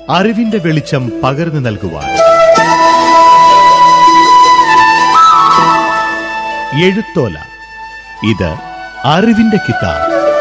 അറിവിന്റെ വെളിച്ചം പകർന്നു നൽകുവാൻ എഴുത്തോല ഇത് അറിവിന്റെ കിതാബ്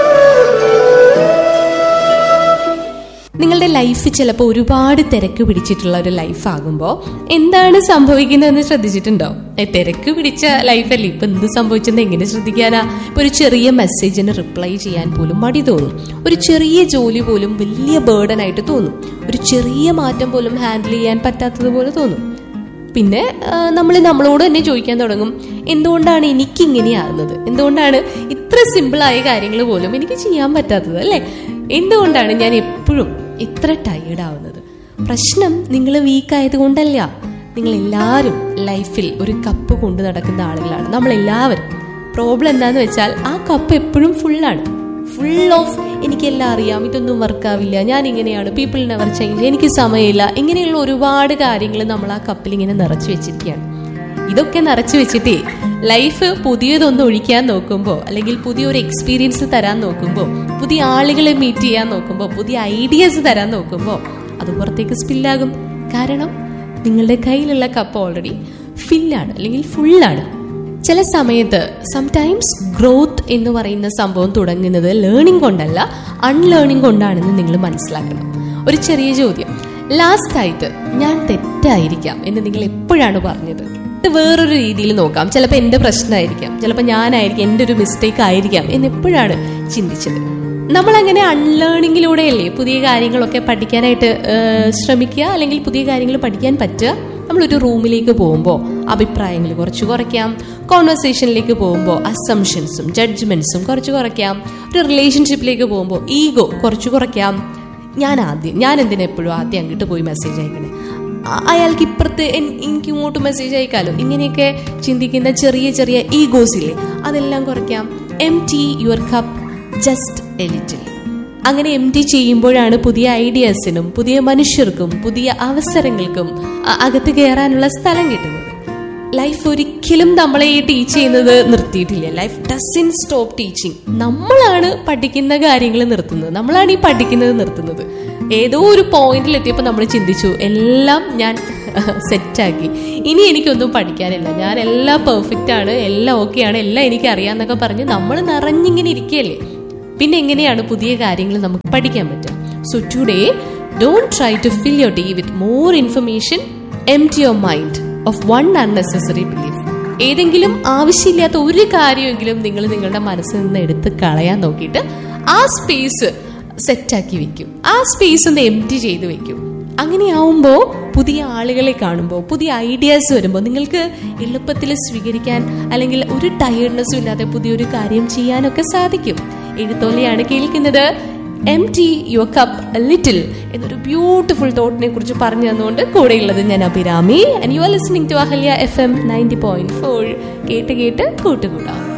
നിങ്ങളുടെ ലൈഫ് ചിലപ്പോൾ ഒരുപാട് തിരക്ക് പിടിച്ചിട്ടുള്ള ഒരു ലൈഫ് ആകുമ്പോൾ എന്താണ് സംഭവിക്കുന്നതെന്ന് ശ്രദ്ധിച്ചിട്ടുണ്ടോ ഏ, തിരക്ക് പിടിച്ച ലൈഫല്ലേ ഇപ്പൊ എന്ത് സംഭവിച്ചെന്ന് എങ്ങനെ ശ്രദ്ധിക്കാനാ ഇപ്പൊ ഒരു ചെറിയ മെസ്സേജിന് റിപ്ലൈ ചെയ്യാൻ പോലും മടി തോന്നും ഒരു ചെറിയ ജോലി പോലും വലിയ ബേർഡൻ ആയിട്ട് തോന്നും ഒരു ചെറിയ മാറ്റം പോലും ഹാൻഡിൽ ചെയ്യാൻ പറ്റാത്തതുപോലെ തോന്നും പിന്നെ നമ്മൾ നമ്മളോട് തന്നെ ചോദിക്കാൻ തുടങ്ങും എന്തുകൊണ്ടാണ് എനിക്ക് ഇങ്ങനെയാകുന്നത് എന്തുകൊണ്ടാണ് ഇത്ര സിമ്പിളായ കാര്യങ്ങൾ പോലും എനിക്ക് ചെയ്യാൻ പറ്റാത്തത് അല്ലേ എന്തുകൊണ്ടാണ് ഞാൻ എപ്പോഴും ഇത്ര ടയേർഡ് ആവുന്നത് പ്രശ്നം നിങ്ങൾ വീക്ക് ആയത് കൊണ്ടല്ല നിങ്ങൾ എല്ലാവരും ലൈഫിൽ ഒരു കപ്പ് കൊണ്ടു നടക്കുന്ന ആളുകളാണ് നമ്മൾ എല്ലാവരും പ്രോബ്ലം എന്താന്ന് വെച്ചാൽ ആ കപ്പ് എപ്പോഴും ഫുള്ളാണ് ഫുൾ ഓഫ് എനിക്കെല്ലാം അറിയാം ഇതൊന്നും വർക്കാവില്ല ഞാൻ ഇങ്ങനെയാണ് പീപ്പിൾ നെവർ ചേഞ്ച് എനിക്ക് സമയമില്ല ഇങ്ങനെയുള്ള ഒരുപാട് കാര്യങ്ങൾ നമ്മൾ ആ കപ്പിൽ ഇങ്ങനെ നിറച്ചു വെച്ചിരിക്കുകയാണ് ഇതൊക്കെ നിറച്ചു വെച്ചിട്ടേ ലൈഫ് പുതിയതൊന്ന് ഒഴിക്കാൻ നോക്കുമ്പോൾ അല്ലെങ്കിൽ പുതിയൊരു എക്സ്പീരിയൻസ് തരാൻ നോക്കുമ്പോൾ പുതിയ ആളുകളെ മീറ്റ് ചെയ്യാൻ നോക്കുമ്പോൾ പുതിയ ഐഡിയാസ് തരാൻ നോക്കുമ്പോൾ അത് പുറത്തേക്ക് സ്പില്ലാകും കാരണം നിങ്ങളുടെ കയ്യിലുള്ള കപ്പ് ഓൾറെഡി ഫില്ലാണ് അല്ലെങ്കിൽ ഫുള്ളാണ് ചില സമയത്ത് സംടൈംസ് ഗ്രോത്ത് എന്ന് പറയുന്ന സംഭവം തുടങ്ങുന്നത് ലേണിംഗ് കൊണ്ടല്ല അൺലേണിംഗ് കൊണ്ടാണെന്ന് നിങ്ങൾ മനസ്സിലാക്കണം ഒരു ചെറിയ ചോദ്യം ലാസ്റ്റ് ആയിട്ട് ഞാൻ തെറ്റായിരിക്കാം എന്ന് നിങ്ങൾ എപ്പോഴാണ് പറഞ്ഞത് ഇത് വേറൊരു രീതിയിൽ നോക്കാം ചിലപ്പോൾ എൻ്റെ പ്രശ്നമായിരിക്കാം ചിലപ്പോൾ ഞാനായിരിക്കും എൻ്റെ ഒരു മിസ്റ്റേക്ക് ആയിരിക്കാം എന്ന് എപ്പോഴാണ് ചിന്തിച്ചത് നമ്മൾ അങ്ങനെ അൺലേണിങ്ങിലൂടെയല്ലേ പുതിയ കാര്യങ്ങളൊക്കെ പഠിക്കാനായിട്ട് ഏഹ്, ശ്രമിക്കുക അല്ലെങ്കിൽ പുതിയ കാര്യങ്ങൾ പഠിക്കാൻ പറ്റുക നമ്മളൊരു റൂമിലേക്ക് പോകുമ്പോൾ അഭിപ്രായങ്ങൾ കുറച്ച് കുറയ്ക്കാം കോൺവെർസേഷനിലേക്ക് പോകുമ്പോൾ അസംഷൻസും ജഡ്ജ്മെന്റ്സും കുറച്ച് കുറയ്ക്കാം ഒരു റിലേഷൻഷിപ്പിലേക്ക് പോകുമ്പോൾ ഈഗോ കുറച്ച് കുറയ്ക്കാം ഞാൻ ആദ്യം ഞാൻ എന്തിനാ എപ്പോഴും ആദ്യം അങ്ങോട്ട് പോയി മെസ്സേജ് അയക്കണേ അ- അയാൾക്ക് ഇപ്പുറത്ത് എൻ- എനിക്ക് ഇങ്ങോട്ട് മെസ്സേജ് അയക്കാലോ ഇങ്ങനെയൊക്കെ ചിന്തിക്കുന്ന ചെറിയ ചെറിയ ഈഗോസ് ഇല്ലേ അതെല്ലാം കുറയ്ക്കാം empty your cup just a little അങ്ങനെ എം ടി ചെയ്യുമ്പോഴാണ് പുതിയ ഐഡിയാസിനും പുതിയ മനുഷ്യർക്കും പുതിയ അവസരങ്ങൾക്കും അ- അകത്ത് കയറാനുള്ള സ്ഥലം കിട്ടുന്നത് ലൈഫ് ഒരിക്കലും നമ്മളെ ഈ ടീച്ച് ചെയ്യുന്നത് നിർത്തിയിട്ടില്ല ലൈഫ് ഡസിൻ സ്റ്റോപ്പ് ടീച്ചിങ് നമ്മളാണ് പഠിക്കുന്ന കാര്യങ്ങൾ നിർത്തുന്നത് നമ്മളാണ് ഈ പഠിക്കുന്നത് നിർത്തുന്നത് ഏതോ ഒരു പോയിന്റിൽ എത്തിയപ്പോൾ നമ്മൾ ചിന്തിച്ചു എല്ലാം ഞാൻ സെറ്റാക്കി ഇനി എനിക്കൊന്നും പഠിക്കാനില്ല ഞാൻ എല്ലാം പെർഫെക്റ്റ് ആണ് എല്ലാം ഓക്കെ ആണ് എല്ലാം എനിക്ക് അറിയാന്നൊക്കെ പറഞ്ഞ് നമ്മൾ നിറഞ്ഞിങ്ങനെ ഇരിക്കുകയല്ലേ പിന്നെ എങ്ങനെയാണ് പുതിയ കാര്യങ്ങൾ നമുക്ക് പഠിക്കാൻ പറ്റുക so today don't try to fill your day with more information empty your mind of one unnecessary belief ഏതെങ്കിലും ആവശ്യമില്ലാത്ത ഒരു കാര്യമെങ്കിലും നിങ്ങൾ നിങ്ങളുടെ മനസ്സിൽ നിന്ന് എടുത്ത് കളയാൻ നോക്കിയിട്ട് ആ സ്പേസ് സെറ്റാക്കി വെക്കും ആ സ്പേസ് ഒന്ന് എം ടി ചെയ്ത് വെക്കും അങ്ങനെയാവുമ്പോൾ പുതിയ ആളുകളെ കാണുമ്പോൾ പുതിയ ഐഡിയാസ് വരുമ്പോൾ നിങ്ങൾക്ക് എളുപ്പത്തിൽ സ്വീകരിക്കാൻ അല്ലെങ്കിൽ ഒരു ടയേർഡ്നെസ്സും ഇല്ലാതെ പുതിയൊരു കാര്യം ചെയ്യാനൊക്കെ സാധിക്കും എഴുത്തോലെയാണ് കേൾക്കുന്നത് empty your cup little എന്നൊരു ബ്യൂട്ടിഫുൾ തോട്ടിനെ കുറിച്ച് പറഞ്ഞു തന്നുകൊണ്ട് കൂടെയുള്ളത് ഞാൻ Abhirami and you are listening to Ahalya FM ninety point four ഫോർ കേട്ട് കേട്ട് കൂട്ടുകൂടാം